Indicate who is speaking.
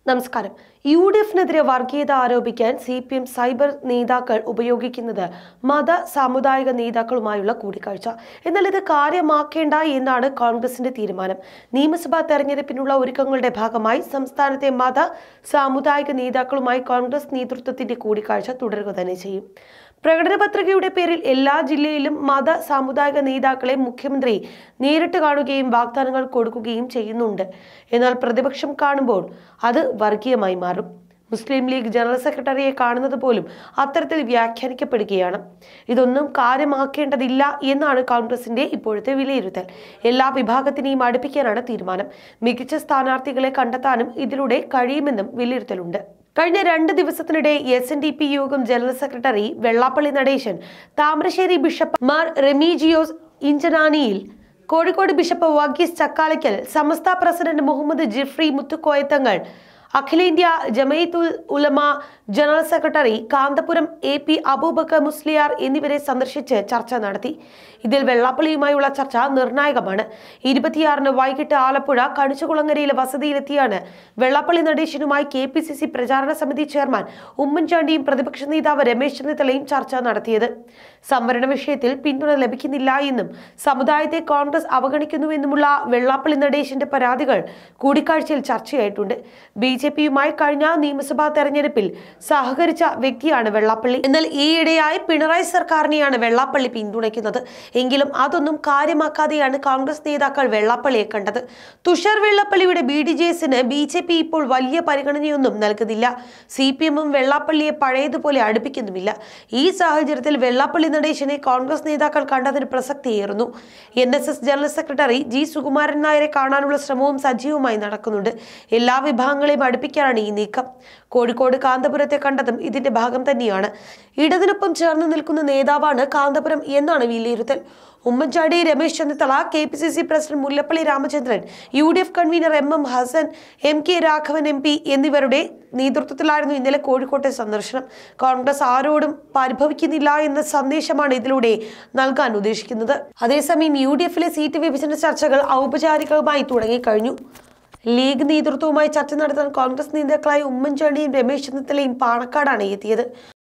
Speaker 1: നമസ്കാരം U D എഫിനെതിരെ വർഗീയത ആരോപിക്കാൻ സി പി എം സൈബർ നേതാക്കൾ ഉപയോഗിക്കുന്നത് മത സാമുദായിക നേതാക്കളുമായുള്ള കൂടിക്കാഴ്ച എന്നാൽ ഇത് കാര്യമാക്കേണ്ട എന്നാണ് കോൺഗ്രസിന്റെ തീരുമാനം നിയമസഭാ തെരഞ്ഞെടുപ്പിനുള്ള ഒരുക്കങ്ങളുടെ ഭാഗമായി സംസ്ഥാനത്തെ മത സാമുദായിക നേതാക്കളുമായി കോൺഗ്രസ് നേതൃത്വത്തിന്റെ കൂടിക്കാഴ്ച തുടരുക തന്നെ ചെയ്യും പ്രകടന പത്രികയുടെ പേരിൽ എല്ലാ ജില്ലയിലും മത സാമുദായിക നേതാക്കളെ മുഖ്യമന്ത്രി നേരിട്ട് കാണുകയും വാഗ്ദാനങ്ങൾ കൊടുക്കുകയും ചെയ്യുന്നുണ്ട് എന്നാൽ പ്രതിപക്ഷം കാണുമ്പോൾ അത് വർഗീയമായി മാറും മുസ്ലിം ലീഗ് ജനറൽ സെക്രട്ടറിയെ കാണുന്നത് പോലും അത്തരത്തിൽ വ്യാഖ്യാനിക്കപ്പെടുകയാണ് ഇതൊന്നും കാര്യമാക്കേണ്ടതില്ല എന്നാണ് കോൺഗ്രസിന്റെ ഇപ്പോഴത്തെ വിലയിരുത്തൽ എല്ലാ വിഭാഗത്തിനെയും അടുപ്പിക്കാനാണ് തീരുമാനം മികച്ച സ്ഥാനാർത്ഥികളെ കണ്ടെത്താനും ഇതിലൂടെ കഴിയുമെന്നും വിലയിരുത്തലുണ്ട് കഴിഞ്ഞ രണ്ട് ദിവസത്തിനിടെ S N D P Yogam general secretary Vellappally Natesan Thamarassery bishop Mar Remigiose Inchananiyil Kozhikode bishop Varghese Chakkalakkal Samastha president Muhammad Jifri Muthukoya Thangal അഖിലേന്ത്യാ Jamiyyathul Ulama general secretary Kanthapuram A P Aboobacker Musliyar എന്നിവരെ സന്ദർശിച്ച് ചർച്ച നടത്തി ഇതിൽ വെള്ളാപ്പള്ളിയുമായുള്ള ചർച്ച നിർണായകമാണ് ഇരുപത്തിയാറിന് വൈകിട്ട് ആലപ്പുഴ കണിച്ചുകുളങ്ങരയിലെ വസതിയിലെത്തിയാണ് വെള്ളാപ്പള്ളി നടേശനുമായി കെ പി സി സി പ്രചാരണ സമിതി ചെയർമാൻ ഉമ്മൻചാണ്ടിയും പ്രതിപക്ഷ നേതാവ് രമേശ് ചെന്നിത്തലയും ചർച്ച നടത്തിയത് സംവരണ വിഷയത്തിൽ പിന്തുണ ലഭിക്കുന്നില്ല എന്നും സമുദായത്തെ കോൺഗ്രസ് അവഗണിക്കുന്നുവെന്നുമുള്ള വെള്ളാപ്പള്ളി നടേശന്റെ പരാതികൾ കൂടിക്കാഴ്ചയിൽ ചർച്ചയായിട്ടുണ്ട് ബി ജെ പിയുമായി കഴിഞ്ഞ നിയമസഭാ തെരഞ്ഞെടുപ്പിൽ സഹകരിച്ച വ്യക്തിയാണ് വെള്ളാപ്പള്ളി എന്നാൽ ഈയിടെയായി പിണറായി സർക്കാരിനെയാണ് വെള്ളാപ്പള്ളി പിന്തുണയ്ക്കുന്നത് എങ്കിലും അതൊന്നും കാര്യമാക്കാതെയാണ് കോൺഗ്രസ് നേതാക്കൾ വെള്ളാപ്പള്ളിയെ കണ്ടത് തുഷാർ വെള്ളാപ്പള്ളിയുടെ ബി ഡി ജെ എസിന് ബി ജെ പി ഇപ്പോൾ വലിയ പരിഗണനയൊന്നും നൽകുന്നില്ല സി പി എമ്മും വെള്ളാപ്പള്ളിയെ പഴയതുപോലെ അടുപ്പിക്കുന്നുമില്ല ഈ സാഹചര്യത്തിൽ വെള്ളാപ്പള്ളി നടേശനെ കോൺഗ്രസ് നേതാക്കൾ കണ്ടതിന് പ്രസക്തിയേറുന്നു N S S general secretary G Sukumaran നായരെ കാണാനുള്ള ശ്രമവും സജീവമായി നടക്കുന്നുണ്ട് എല്ലാ വിഭാഗങ്ങളെയും അടുപ്പിക്കാനാണ് ഈ നീക്കം കോഴിക്കോട് കാന്തപുരത്തെ കണ്ടതും ഇതിന്റെ ഭാഗം തന്നെയാണ് ഇടതിനൊപ്പം ചേർന്ന് നിൽക്കുന്ന നേതാവാണ് കാന്തപുരം എന്നാണ് വിലയിരുത്തൽ Oommen Chandy Ramesh Chennithala K P C C president Mullappally Ramachandran U D F convener M M Hassan M K Raghavan M P എന്നിവരുടെ നേതൃത്വത്തിലായിരുന്നു ഇന്നലെ കോഴിക്കോട്ടെ സന്ദർശനം കോൺഗ്രസ് ആരോടും പരിഭവിക്കുന്നില്ല എന്ന സന്ദേശമാണ് ഇതിലൂടെ നൽകാൻ ഉദ്ദേശിക്കുന്നത് അതേസമയം യു ഡി എഫിലെ സീറ്റ് വിഭജന ചർച്ചകൾ ഔപചാരികമായി തുടങ്ങിക്കഴിഞ്ഞു ലീഗ് നേതൃത്വവുമായി ചർച്ച നടത്താൻ കോൺഗ്രസ് നേതാക്കളായ ഉമ്മൻചാണ്ടിയും രമേശ് ചെന്നിത്തലയും പാണക്കാടാണ് എത്തിയത്